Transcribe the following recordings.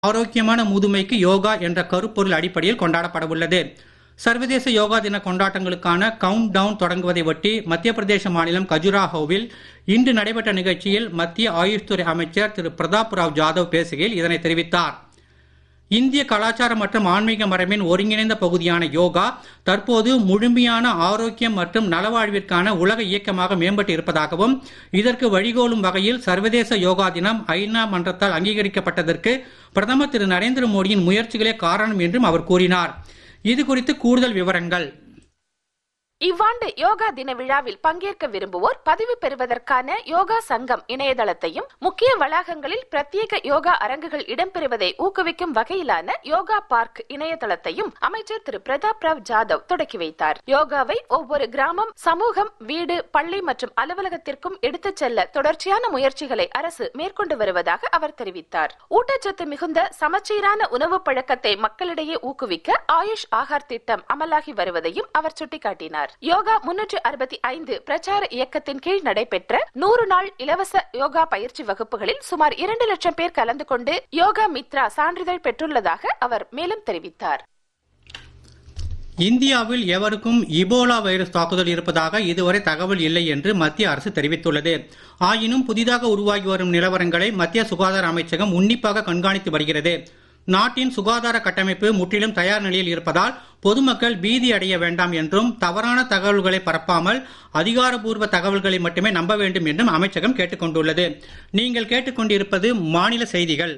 ஆரோக்கியமான முதுமைக்கு யோகா என்ற கருப்பொருள் அடிப்படையில் கொண்டாடப்படவுள்ளது சர்வதேச யோகா தின கொண்டாட்டங்களுக்கான கவுண்ட் டவுன் தொடங்குவதை ஒட்டி மத்திய பிரதேச மாநிலம் கஜுராஹோவில் இன்று நடைபெற்ற நிகழ்ச்சியில் மத்திய ஆயுஷ் துறை அமைச்சர் திரு பிரதாப் ராவ் ஜாதவ் பேசுகையில் இதனை தெரிவித்தார் இந்திய கலாச்சாரம் மற்றும் ஆன்மீக மரபின் ஒருங்கிணைந்த பகுதியான யோகா தற்போது முழுமையான ஆரோக்கியம் மற்றும் நலவாழ்விற்கான உலக இயக்கமாக மேம்பட்டு இருப்பதாகவும் இதற்கு வழிகோலும் வகையில் சர்வதேச யோகா தினம் ஐநா மன்றத்தால் அங்கீகரிக்கப்பட்டதற்கு பிரதமர் திரு நரேந்திர மோடியின் முயற்சிகளே காரணம் என்றும் அவர் கூறினார் இது குறித்து கூடுதல் விவரங்கள் இவ்வாண்டு யோகா தின விழாவில் பங்கேற்க விரும்புவோர் பதிவு பெறுவதற்கான யோகா சங்கம் இணையதளத்தையும் முக்கிய வளாகங்களில் பிரத்யேக யோகா அரங்குகள் இடம்பெறுவதை ஊக்குவிக்கும் வகையிலான யோகா பார்க் இணையதளத்தையும் அமைச்சர் திரு பிரதாப் ராவ் ஜாதவ் தொடக்கி வைத்தார் யோகாவை ஒவ்வொரு கிராமம் சமூகம் வீடு பள்ளி மற்றும் அலுவலகத்திற்கும் எடுத்துச் செல்ல தொடர்ச்சியான முயற்சிகளை அரசு மேற்கொண்டு வருவதாக அவர் தெரிவித்தார் ஊட்டச்சத்து மிகுந்த சமச்சீரான உணவு பழக்கத்தை மக்களிடையே ஊக்குவிக்க ஆயுஷ் ஆகார் திட்டம் அமலாகி வருவதையும் அவர் சுட்டிக்காட்டினார் யோகா முன்னூற்று அறுபத்தி ஐந்து பிரச்சார இயக்கத்தின் கீழ் நடைபெற்ற நூறு நாள் இலவச யோகா பயிற்சி வகுப்புகளில் சுமார் இரண்டு லட்சம் பேர் கலந்து கொண்டு யோகா மித்ரா சான்றிதழ் பெற்றுள்ளதாக அவர் மேலும் தெரிவித்தார் இந்தியாவில் எவருக்கும் இபோலா வைரஸ் தாக்குதல் இருப்பதாக இதுவரை தகவல் இல்லை என்று மத்திய அரசு தெரிவித்துள்ளது ஆயினும் புதிதாக உருவாகி வரும் நிலவரங்களை மத்திய சுகாதார அமைச்சகம் உன்னிப்பாக கண்காணித்து வருகிறது நாட்டின் சுகாதார கட்டமைப்பு முற்றிலும் தயார் நிலையில் இருப்பதால் பொதுமக்கள் பீதி அடைய வேண்டாம் என்றும் தவறான தகவல்களை பரப்பாமல் அதிகாரப்பூர்வ தகவல்களை மட்டுமே நம்ப வேண்டும் என்றும் அமைச்சகம் கேட்டுக்கொண்டுள்ளது நீங்கள் கேட்டுக்கொண்டிருப்பது மாநில செய்திகள்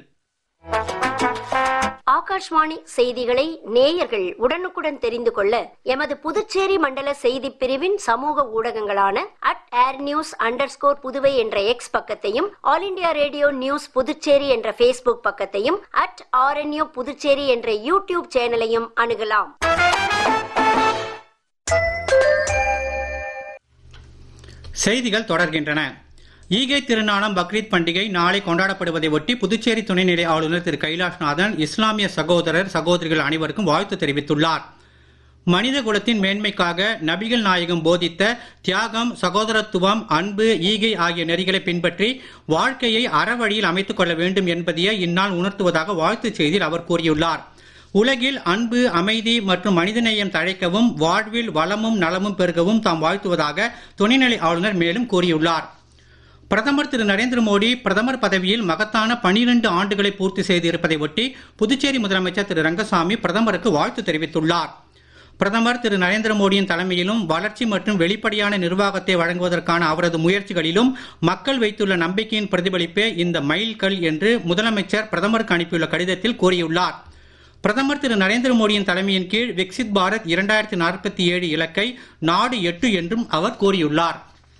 ஆகாஷ்வாணி செய்திகளை நேயர்கள் உடனுக்குடன் தெரிந்து கொள்ள எமது புதுச்சேரி மண்டல செய்தி பிரிவின் சமூக ஊடகங்களான at air news under Puduvai என்ற எக்ஸ் பக்கத்தையும் all India radio news Puducherry என்ற ஃபேஸ்புக் பக்கத்தையும் அட் ஆர்என்யூ புதுச்சேரி என்ற யூடியூப் சேனலையும் அணுகலாம் செய்திகள் தொடர்கின்றன ஈகை திருநாளாம் பக்ரீத் பண்டிகை நாளை கொண்டாடப்படுவதை ஒட்டி புதுச்சேரி துணைநிலை ஆளுநர் திரு கைலாஷ்நாதன் இஸ்லாமிய சகோதரர் சகோதரிகள் அனைவருக்கும் வாழ்த்து தெரிவித்துள்ளார் மனித குலத்தின் மேன்மைக்காக நபிகள் நாயகம் போதித்த தியாகம் சகோதரத்துவம் அன்பு ஈகை ஆகிய நெறிகளை பின்பற்றி வாழ்க்கையை அறவழியில் அமைத்துக் கொள்ள வேண்டும் என்பதையே இந்நாள் உணர்த்துவதாக வாழ்த்துச் செய்தியில் அவர் கூறியுள்ளார் உலகில் அன்பு அமைதி மற்றும் மனிதநேயம் தழைக்கவும் வாழ்வில் வளமும் நலமும் பெருகவும் தாம் வாழ்த்துவதாக துணைநிலை ஆளுநர் மேலும் கூறியுள்ளார் பிரதமர் திரு நரேந்திர மோடி பிரதமர் பதவியில் மகத்தான பனிரெண்டு ஆண்டுகளை பூர்த்தி செய்திருப்பதை ஒட்டி புதுச்சேரி முதலமைச்சர் திரு ரங்கசாமி பிரதமருக்கு வாழ்த்து தெரிவித்துள்ளார் பிரதமர் திரு நரேந்திர மோடியின் தலைமையிலும் வளர்ச்சி மற்றும் வெளிப்படையான நிர்வாகத்தை வழங்குவதற்கான அவரது முயற்சிகளிலும் மக்கள் வைத்துள்ள நம்பிக்கையின் பிரதிபலிப்பே இந்த மைல்கல் என்று முதலமைச்சர் பிரதமருக்கு அனுப்பியுள்ள கடிதத்தில் கூறியுள்ளார் பிரதமர் திரு நரேந்திர மோடியின் தலைமையின் கீழ் விக்சித் பாரத் இரண்டாயிரத்தி நாற்பத்தி ஏழு இலக்கை நாடு எட்டு என்றும் அவர் கூறியுள்ளார்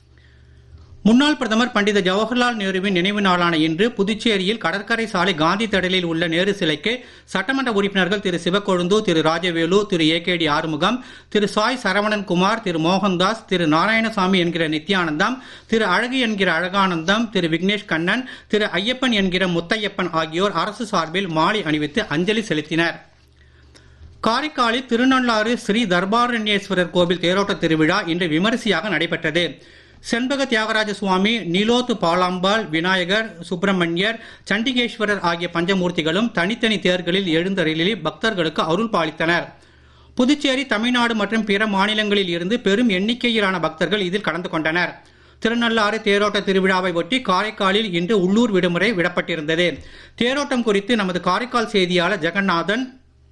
முன்னாள் பிரதமர் பண்டித ஜவஹர்லால் நேருவின் நினைவு நாளான இன்று புதுச்சேரியில் கடற்கரை சாலை காந்தி திடலில் உள்ள நேரு சிலைக்கு சட்டமன்ற உறுப்பினர்கள் Thiru Sivakozhundhu Thiru Rajavelu Thiru A K D Arumugam Thiru Sai Saravanan Kumar Thiru Mohandas Thiru Narayanasamy என்கிற நித்யானந்தம் திரு அழகு என்கிற அழகானந்தம் திரு விக்னேஷ் கண்ணன் திரு ஐயப்பன் என்கிற முத்தையப்பன் ஆகியோர் அரசு சார்பில் மாலை அணிவித்து அஞ்சலி செலுத்தினர் காரைக்காலில் திருநள்ளாறு ஸ்ரீ தர்பாரண்யேஸ்வரர் கோவில் தேரோட்ட திருவிழா இன்று விமரிசையாக நடைபெற்றது செண்பக தியாகராஜ சுவாமி நீலோத்து பாலாம்பாள் விநாயகர் சுப்பிரமணியர் சண்டிகேஸ்வரர் ஆகிய பஞ்சமூர்த்திகளும் தனித்தனி தேர்களில் எழுந்தருளில் பக்தர்களுக்கு அருள் பாலித்தனர் புதுச்சேரி தமிழ்நாடு மற்றும் பிற மாநிலங்களில் இருந்து பெரும் எண்ணிக்கையிலான பக்தர்கள் இதில் கலந்து கொண்டனர் திருநள்ளாறு தேரோட்ட திருவிழாவை ஒட்டி காரைக்காலில் இன்று உள்ளூர் விடுமுறை விடப்பட்டிருந்தது தேரோட்டம் குறித்து நமது காரைக்கால் செய்தியாளர் ஜெகநாதன்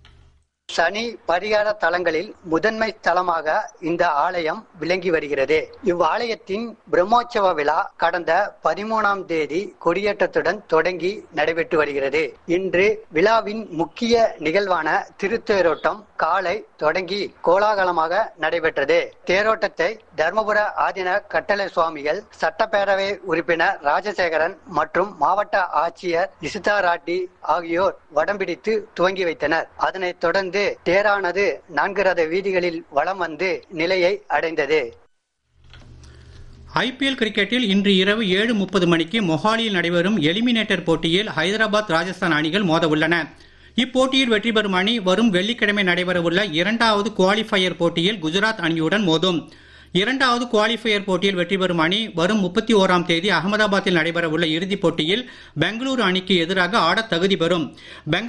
சனி பரிகார தலங்களில் முதன்மை தலமாக இந்த ஆலயம் விளங்கி வருகிறது இவ்வாலயத்தின் பிரம்மோற்சவ விழா கடந்த பதிமூணாம் தேதி கொடியேற்றத்துடன் தொடங்கி நடைபெற்று வருகிறது இன்று விழாவின் முக்கிய நிகழ்வான திருத்தேரோட்டம் காலை தொடங்கி கோலாகலமாக நடைபெற்றது தேரோட்டத்தை தர்மபுர ஆதின கட்டளை சுவாமிகள் சட்டப்பேரவை உறுப்பினர் ராஜசேகரன் மற்றும் மாவட்ட ஆட்சியர் இசுதா ராட்டி ஆகியோர் வடம்பிடித்து துவங்கி வைத்தனர் அதனைத் தொடர்ந்து தேரானது நான்கு ரத வீதிகளில் வலம் வந்து நிலையை அடைந்தது ஐபிஎல் கிரிக்கெட்டில் இன்று இரவு ஏழு முப்பது மணிக்கு மொஹாலியில் நடைபெறும் எலிமினேட்டர் போட்டியில் ஹைதராபாத் ராஜஸ்தான் அணிகள் மோத உள்ளன இப்போட்டியில் வெற்றி பெறும் அணி வரும் வெள்ளிக்கிழமை நடைபெறவுள்ள இரண்டாவது குவாலிஃபயர் போட்டியில் குஜராத் அணியுடன் மோதும் இரண்டாவது குவாலிஃபயர் போட்டியில் வெற்றி பெறும் அணி வரும் முப்பத்தி ஓராம் தேதி அகமதாபாத்தில் நடைபெறவுள்ள இறுதிப் போட்டியில் பெங்களூரு அணிக்கு எதிராக ஆட தகுதி பெறும் பெங்களூரு